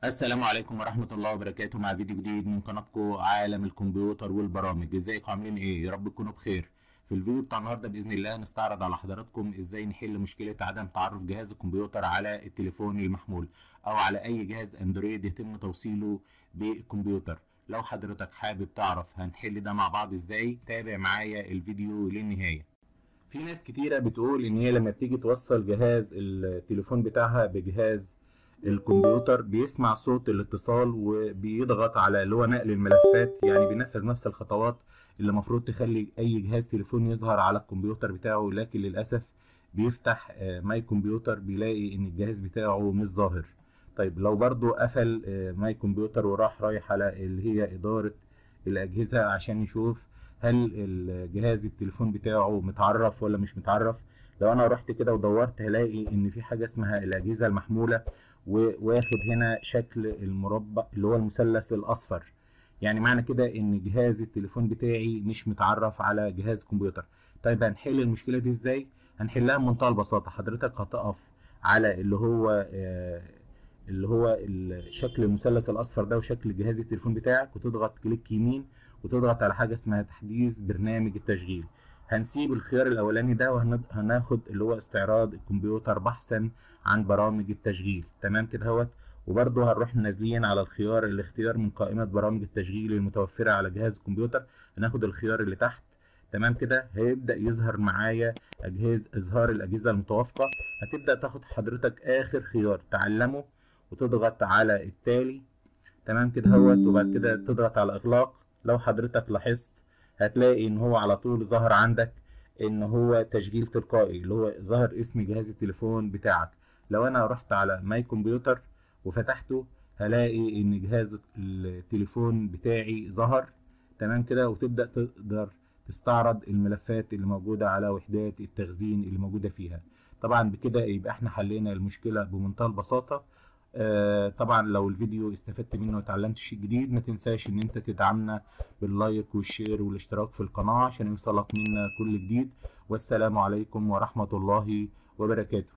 السلام عليكم ورحمة الله وبركاته مع فيديو جديد من قناتكم عالم الكمبيوتر والبرامج ازيكم عاملين ايه يا رب تكونوا بخير في الفيديو بتاع النهارده باذن الله هنستعرض على حضراتكم ازاي نحل مشكلة عدم تعرف جهاز الكمبيوتر على التليفون المحمول او على اي جهاز اندرويد يتم توصيله بالكمبيوتر لو حضرتك حابب تعرف هنحل ده مع بعض ازاي تابع معايا الفيديو للنهاية في ناس كتيرة بتقول ان هي لما بتيجي توصل جهاز التليفون بتاعها بجهاز الكمبيوتر بيسمع صوت الاتصال وبيضغط على اللي هو نقل الملفات يعني بينفذ نفس الخطوات اللي المفروض تخلي اي جهاز تليفون يظهر على الكمبيوتر بتاعه لكن للاسف بيفتح ماي كمبيوتر بيلاقي ان الجهاز بتاعه مش ظاهر طيب لو برضو قفل ماي كمبيوتر وراح رايح على اللي هي ادارة الاجهزة عشان يشوف هل الجهاز التليفون بتاعه متعرف ولا مش متعرف لو انا رحت كده ودورت هلاقي ان في حاجة اسمها الاجهزة المحمولة وواخد هنا شكل المربع اللي هو المثلث الاصفر يعني معنى كده ان جهاز التليفون بتاعي مش متعرف على جهاز كمبيوتر طيب هنحل المشكله دي ازاي هنحلها بمنتهى البساطه حضرتك هتقف على اللي هو آه اللي هو شكل المثلث الاصفر ده وشكل جهاز التليفون بتاعك وتضغط كليك يمين وتضغط على حاجه اسمها تحديث برنامج التشغيل هنسيب الخيار الاولاني ده وهناخد اللي هو استعراض الكمبيوتر بحثا عن برامج التشغيل تمام كده اهوت وبرضه هنروح نازلين على الخيار الاختيار من قائمة برامج التشغيل المتوفرة على جهاز الكمبيوتر هناخد الخيار اللي تحت تمام كده هيبدأ يظهر معايا أجهزة إظهار الأجهزة المتوافقة هتبدأ تاخد حضرتك آخر خيار تعلمه وتضغط على التالي تمام كده اهوت وبعد كده تضغط على إغلاق لو حضرتك لاحظت هتلاقي إن هو على طول ظهر عندك إن هو تشغيل تلقائي اللي هو ظهر اسم جهاز التليفون بتاعك لو أنا رحت على ماي كمبيوتر وفتحته هلاقي ان جهاز التليفون بتاعي ظهر تمام كده وتبدا تقدر تستعرض الملفات اللي موجوده على وحدات التخزين اللي موجوده فيها طبعا بكده يبقى احنا حلينا المشكله بمنتهى البساطه آه طبعا لو الفيديو استفدت منه وتعلمت شيء جديد ما تنساش ان انت تدعمنا باللايك والشير والاشتراك في القناه عشان يوصلك منا كل جديد والسلام عليكم ورحمه الله وبركاته